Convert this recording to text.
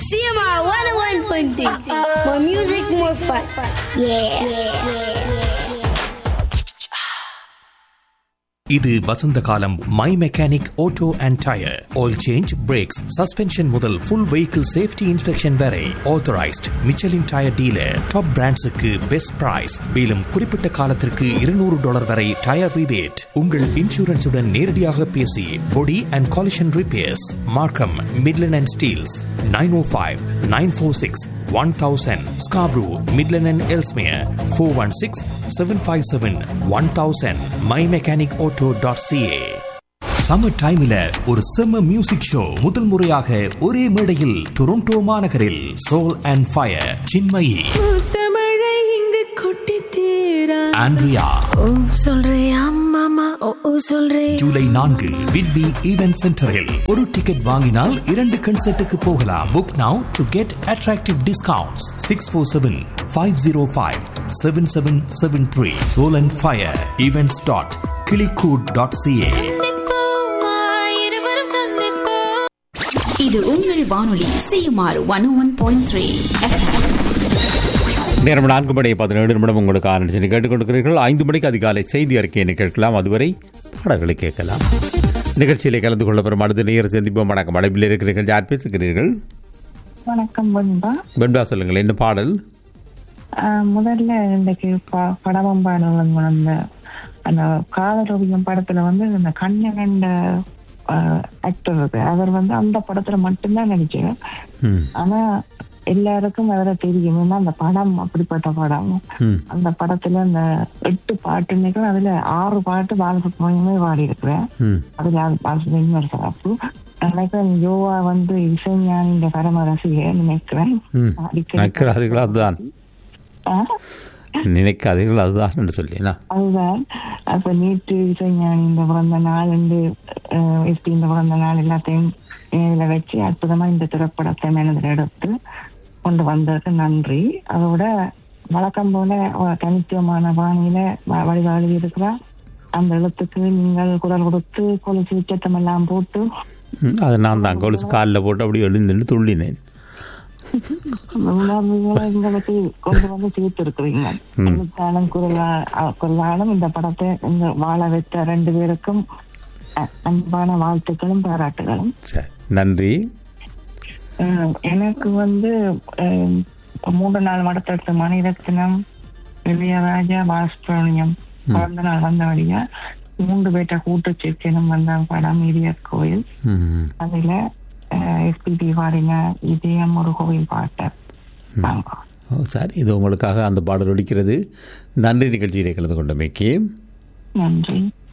CMR 101.3. More music, more fun. Yeah. இது வசந்த காலம் my mechanic auto and tyre oil change brakes suspension முதல் full vehicle safety inspection வரை authorised Michelin tyre dealer top பிராண்ட்ஸுக்கு best price மேலும் குறிப்பிட்ட காலத்திற்கு இருநூறு டாலர் வரை டயர் ரிபேட் உங்கள் இன்சூரன்ஸுடன் நேரடியாக பேசி body and collision repairs Markham Midland and Steeles nine O five nine four six one thousand Scarborough Midland and Ellesmere four one six seven five seven one thousand my mechanic auto dot CA summer டைம்ல ஒரு செம்ம music show முதல் முறையாக ஒரே மேடையில் Toronto மாநகரில் soul and fire Chinmayi தமிழை இங்கு கொட்டி தீரா ஆண்ட்ரியா ஓ சொல்றியா மாமா ஓ ஓ சொல்றே ஜூலை நான்கு விட்பி ஈவென்ட் சென்டரில் ஒரு டிக்கெட் வாங்கினால் இரண்டு கன்சர்ட்டுக்கு போகலாம் book now to get attractive discounts six four seven five zero five seven seven seven three soul and fire events dot கிளிகூட் டாட் சிஏ இருவரும் சந்திப்போ இது உங்கள் வானொலி CMR one one point three நேரம் நான்கு மணி பதினேழு நிமிடம் உங்களுக்கு ஆரம்பிச்சு கேட்டுக்கொண்டிருக்கிறீர்கள் ஐந்து மணிக்கு அதிகாலை செய்தி அறிக்கையை கேட்கலாம் அதுவரை பாடல்களை கேட்கலாம் நிகழ்ச்சியிலே கலந்து கொள்ள பெறும் அடுத்த நேர சந்திப்போம் வணக்கம் அழைப்பில் இருக்கிறீர்கள் யார் பேசுகிறீர்கள் வணக்கம் பண்பா வெண்பா சொல்லுங்கள் என்ன பாடல் ஆஹ் முதல்ல இன்றைக்கு ப- படவம்பாடு அந்த அந்த காதலோவியம் படத்துல வந்து அந்த கண்ணகண்ட ஆக்டர் இருக்கு அவர் வந்து அந்த படத்துல மட்டும்தான் நடிச்சார் ம், ஆனா எல்லாருக்கும் அவரை தெரியும் ஏன்னா அந்த படம் அப்படிப்பட்ட படம் ம். அந்த படத்துல அந்த எட்டு பாட்டு நினைக்கிறேன் அதுல ஆறு பாட்டு பாலசுப்ரமணியமே பாடி இருக்கிறேன் ம். அதுல அது பாலசுப்ரமணியம் ஒரு சிறப்பு நினைக்கிறேன் யோவா வந்து இசைஞானி இந்த பரம ரசிகர் நினைக்கிறேன் ம். அடிக்கடி நினைக்காதீர்கள் அதுதான் ஆ? நினைக்காதீர்கள் அதுதான் என்று சொல்லினா அதுதான் அப்ப நேற்று இசைஞானி இந்த பிறந்த நாள் என்று எஸ்பி இந்த பிறந்த நாள் எல்லாத்தையும் இதுல வச்சு அற்புதமா இந்த திரைப்படத்தை மனதில் எடுத்து கொண்டு வந்ததுக்கு நன்றி அதோட வழக்கம் போல அவ தனித்துவமான பாணியில வ- வழிபாடு இருக்கிறா அந்த எழுத்துக்கு நீங்கள் குரல் கொடுத்து கொலுசு உச்சத்தம் எல்லாம் போட்டு அதை நான் தான் கொலுசு காலில் போட்டு அப்படி எழுந்துட்டு துள்ளினேன் அந்த உணர்வுகளை எங்களுக்கு கொண்டு வந்து சேர்த்திருக்கிறீங்க எழுத்தாளம் குரலா- அஹ் குரலாலும் இந்த படத்தை இந்த வாழ வைத்த ரெண்டு பேருக்கும் அ- அன்பான வாழ்த்துக்களும் பாராட்டுகளும் சரி நன்றி அஹ் எனக்கு வந்து அஹ், மூன்று நாள் மடத்தெடுத்த மணிரத்னம் இளையராஜா பாஸ்பிரணியம் பிறந்த நாள் வந்தபடியா மூன்று பேர்ட்ட கூட்டு சேர்க்கணும் வந்த படம் இடியர் கோயில் ம். அதுல எஸ்பிபி பாடின இதயம் ஒரு கோவில் பாட்டு வாங்க. ஓ, சரி இது உங்களுக்காக அந்த பாடல் ஒலிக்கிறது நன்றி நிகழ்ச்சியிலே கலந்து கொண்டமைக்கு நன்றி